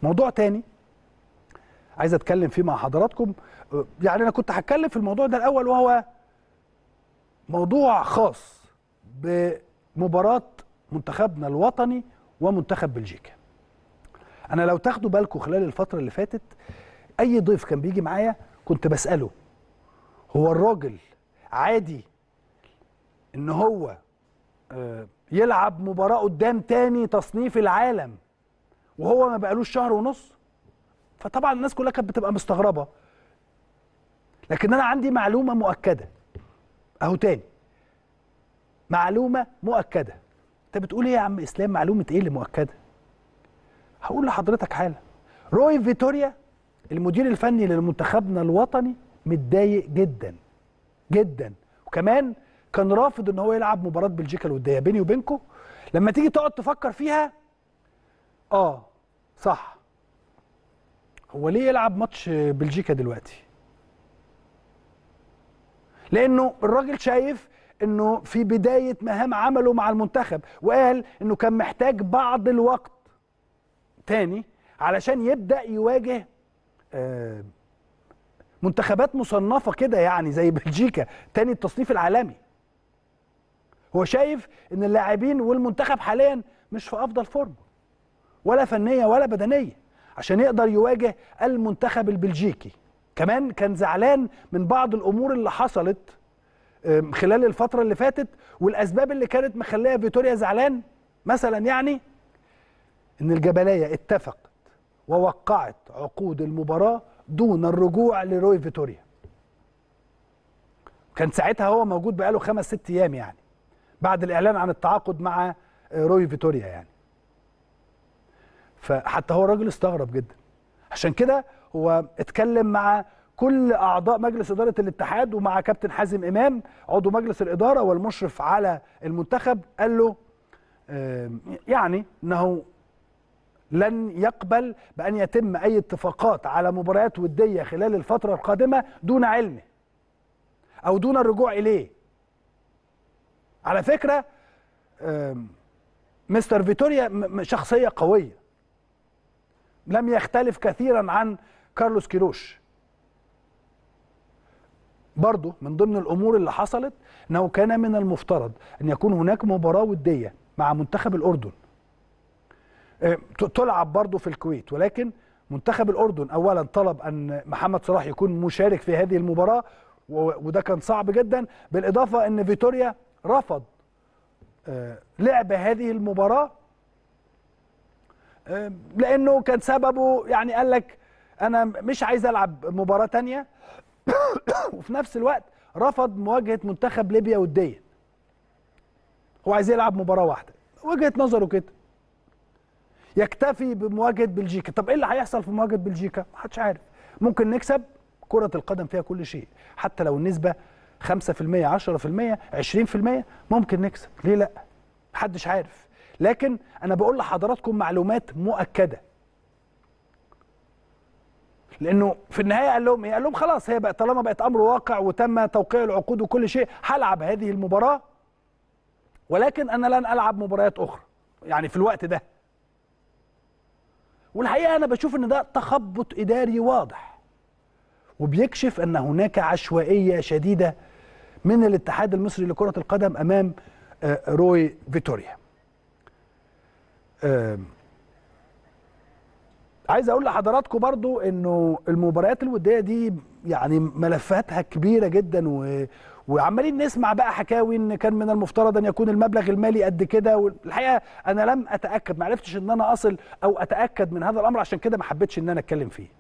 موضوع تاني عايز اتكلم فيه مع حضراتكم يعني انا كنت هتكلم في الموضوع ده الاول وهو موضوع خاص بمباراه منتخبنا الوطني ومنتخب بلجيكا انا لو تاخدوا بالكم خلال الفتره اللي فاتت اي ضيف كان بيجي معايا كنت بساله هو الراجل عادي ان هو آه، يلعب مباراه قدام تاني تصنيف العالم وهو ما بقالوش شهر ونص فطبعا الناس كلها كانت بتبقى مستغربه لكن انا عندي معلومه مؤكده اهو تاني معلومه مؤكده انت بتقول ايه يا عم اسلام معلومه ايه اللي مؤكده هقول لحضرتك حالا روي فيتوريا المدير الفني لمنتخبنا الوطني متضايق جدا جدا وكمان كان رافض ان هو يلعب مباراه بلجيكا الوديه بيني وبينكم لما تيجي تقعد تفكر فيها اه صح هو ليه يلعب ماتش بلجيكا دلوقتي لانه الراجل شايف انه في بدايه مهام عمله مع المنتخب وقال انه كان محتاج بعض الوقت تاني علشان يبدا يواجه آه، منتخبات مصنفه كده يعني زي بلجيكا تاني التصنيف العالمي هو شايف ان اللاعبين والمنتخب حاليا مش في افضل فورم ولا فنيه ولا بدنيه عشان يقدر يواجه المنتخب البلجيكي كمان كان زعلان من بعض الامور اللي حصلت آم، خلال الفتره اللي فاتت والاسباب اللي كانت مخليه فيتوريا زعلان مثلا يعني ان الجبليه اتفقت ووقعت عقود المباراه دون الرجوع لروي فيتوريا كان ساعتها هو موجود بقاله خمس ست ايام يعني بعد الاعلان عن التعاقد مع آه، روي فيتوريا يعني فحتى هو الراجل استغرب جدا عشان كده هو اتكلم مع كل اعضاء مجلس اداره الاتحاد ومع كابتن حازم امام عضو مجلس الاداره والمشرف على المنتخب قال له آم، يعني انه لن يقبل بان يتم اي اتفاقات على مباريات وديه خلال الفتره القادمه دون علمه او دون الرجوع اليه على فكره آم، مستر فيتوريا م- م- شخصيه قويه لم يختلف كثيرا عن كارلوس كيروش برضه من ضمن الامور اللي حصلت انه كان من المفترض ان يكون هناك مباراه وديه مع منتخب الاردن آه، ت- تلعب برضه في الكويت ولكن منتخب الاردن اولا طلب ان محمد صلاح يكون مشارك في هذه المباراه و- وده كان صعب جدا بالاضافه ان فيتوريا رفض آه، لعب هذه المباراه آه، لانه كان سببه يعني قال لك انا مش عايز العب مباراه تانية وفي نفس الوقت رفض مواجهه منتخب ليبيا وديا هو عايز يلعب مباراه واحده وجهه نظره كده يكتفي بمواجهه بلجيكا طب ايه اللي هيحصل في مواجهه بلجيكا محدش عارف ممكن نكسب كره القدم فيها كل شيء حتى لو النسبه 5% 10% 20% ممكن نكسب ليه لا محدش عارف لكن انا بقول لحضراتكم معلومات مؤكده لانه في النهايه قال لهم ايه قال لهم خلاص هي بقى طالما بقت امر واقع وتم توقيع العقود وكل شيء هلعب هذه المباراه ولكن انا لن العب مباريات اخرى يعني في الوقت ده والحقيقه انا بشوف ان ده تخبط اداري واضح وبيكشف ان هناك عشوائيه شديده من الاتحاد المصري لكره القدم امام آه، روي فيتوريا آم، عايز اقول لحضراتكم برضو انه المباريات الوديه دي يعني ملفاتها كبيره جدا و... وعمالين نسمع بقى حكاوي ان كان من المفترض ان يكون المبلغ المالي قد كده والحقيقه انا لم اتاكد ما عرفتش ان انا اصل او اتاكد من هذا الامر عشان كده ما حبيتش ان انا اتكلم فيه